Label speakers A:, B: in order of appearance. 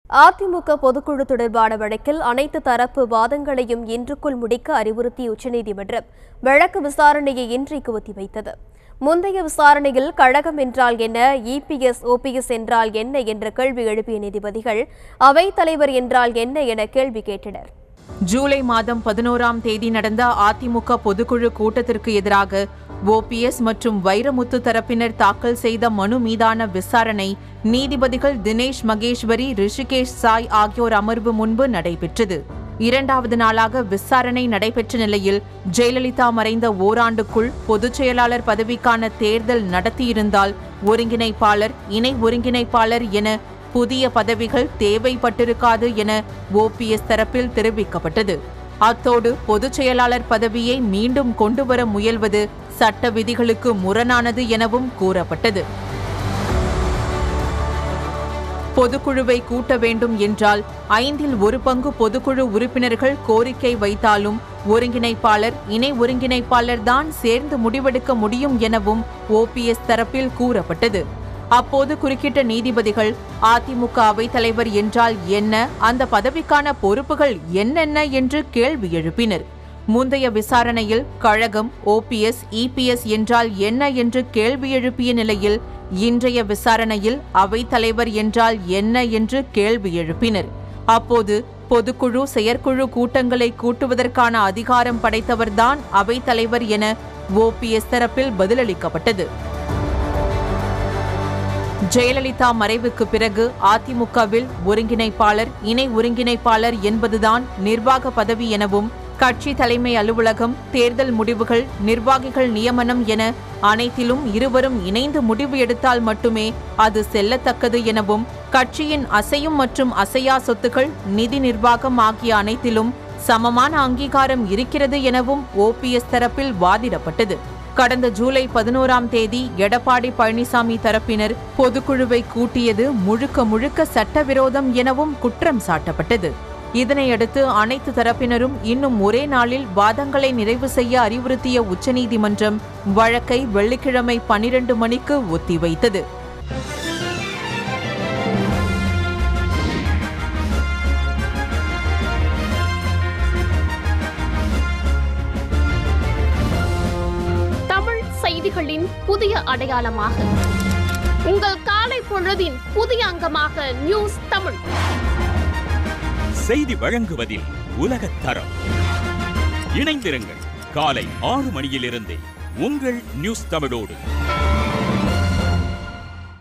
A: அதிமுக பொதுக்குழு தொடர்பான வழக்கில் அனைத்து தரப்பு வாதங்களையும் இன்றுக்குள் முடிக்க அறிவுறுத்திய உச்சநீதிமன்றம் வழக்கு விசாரணையை இன்றைக்கு ஒத்திவைத்தது முந்தைய விசாரணையில் கழகம் என்றால் என்ன இபிஎஸ் ஓபிஎஸ் என்றால் என்ன என்ற கேள்வி எழுப்பிய நீதிபதிகள் அவைத் தலைவர் என்றால் என்ன என கேள்வி கேட்டனர்
B: ஜூலை மாதம் பதினோராம் தேதி நடந்த அதிமுக பொதுக்குழு கூட்டத்திற்கு எதிராக ஓபிஎஸ் மற்றும் வைரமுத்து தரப்பினர் தாக்கல் செய்த மனு மீதான விசாரணை நீதிபதிகள் தினேஷ் மகேஸ்வரி ரிஷிகேஷ் சாய் ஆகியோர் அமர்வு முன்பு நடைபெற்றது இரண்டாவது நாளாக விசாரணை நடைபெற்ற நிலையில் ஜெயலலிதா மறைந்த ஓராண்டுக்குள் பொதுச் செயலாளர் பதவிக்கான தேர்தல் நடத்தியிருந்தால் ஒருங்கிணைப்பாளர் இணை ஒருங்கிணைப்பாளர் என புதிய பதவிகள் தேவைப்பட்டிருக்காது என ஓபிஎஸ் தரப்பில் தெரிவிக்கப்பட்டது அத்தோடு பொதுச் செயலாளர் பதவியை மீண்டும் கொண்டுவர முயல்வது சட்ட விதிகளுக்கு முரணானது எனவும் கூறப்பட்டது பொதுக்குழுவை கூட்ட வேண்டும் என்றால் ஐந்தில் ஒரு பங்கு பொதுக்குழு உறுப்பினர்கள் கோரிக்கை வைத்தாலும் ஒருங்கிணைப்பாளர் இணை ஒருங்கிணைப்பாளர் தான் சேர்ந்து முடிவெடுக்க முடியும் எனவும் ஓபிஎஸ் தரப்பில் கூறப்பட்டது அப்போது குறுக்கிட்ட நீதிபதிகள் அதிமுக அவைத்தலைவர் என்றால் என்ன அந்த பதவிக்கான பொறுப்புகள் என்னென்ன என்று கேள்வி எழுப்பினர் முந்தைய விசாரணையில் கழகம் ஓபிஎஸ் இபிஎஸ் என்றால் என்ன என்று கேள்வி எழுப்பிய நிலையில் இன்றைய விசாரணையில் அவைத்தலைவர் என்றால் என்ன என்று கேள்வி எழுப்பினர் அப்போது பொதுக்குழு செயற்குழு கூட்டங்களை கூட்டுவதற்கான அதிகாரம் படைத்தவர்தான் அவைத்தலைவர் என ஓபிஎஸ் தரப்பில் பதிலளிக்கப்பட்டது ஜெயலலிதா மறைவுக்கு பிறகு அதிமுகவில் ஒருங்கிணைப்பாளர் இணை ஒருங்கிணைப்பாளர் என்பதுதான் நிர்வாக பதவி எனவும் கட்சி தலைமை அலுவலகம் தேர்தல் முடிவுகள் நிர்வாகிகள் நியமனம் என அனைத்திலும் இருவரும் இணைந்து முடிவு எடுத்தால் மட்டுமே அது செல்லத்தக்கது எனவும் கட்சியின் அசையும் மற்றும் அசையா சொத்துக்கள் நிதி நிர்வாகம் ஆகிய அனைத்திலும் சமமான அங்கீகாரம் இருக்கிறது எனவும் ஓபிஎஸ் தரப்பில் வாதிடப்பட்டது கடந்த ஜூலை பதினோராம் தேதி எடப்பாடி பழனிசாமி தரப்பினர் பொதுக்குழுவை கூட்டியது முழுக்க முழுக்க சட்டவிரோதம் எனவும் குற்றம் சாட்டப்பட்டது இதனையடுத்து அனைத்து தரப்பினரும் இன்னும் ஒரே நாளில் வாதங்களை நிறைவு செய்ய அறிவுறுத்திய உச்சநீதிமன்றம் வழக்கை வெள்ளிக்கிழமை பனிரெண்டு மணிக்கு ஒத்திவைத்தது
C: தமிழ் செய்திகளின் புதிய அடையாளமாக உங்கள் காலை பொழுதின் புதிய அங்கமாக நியூஸ் தமிழ்
D: செய்தி வழங்குவதில் உலகத் தரம் இணைந்திருங்கள் காலை ஆறு மணியிலிருந்தே உங்கள் நியூஸ் தமிழோடு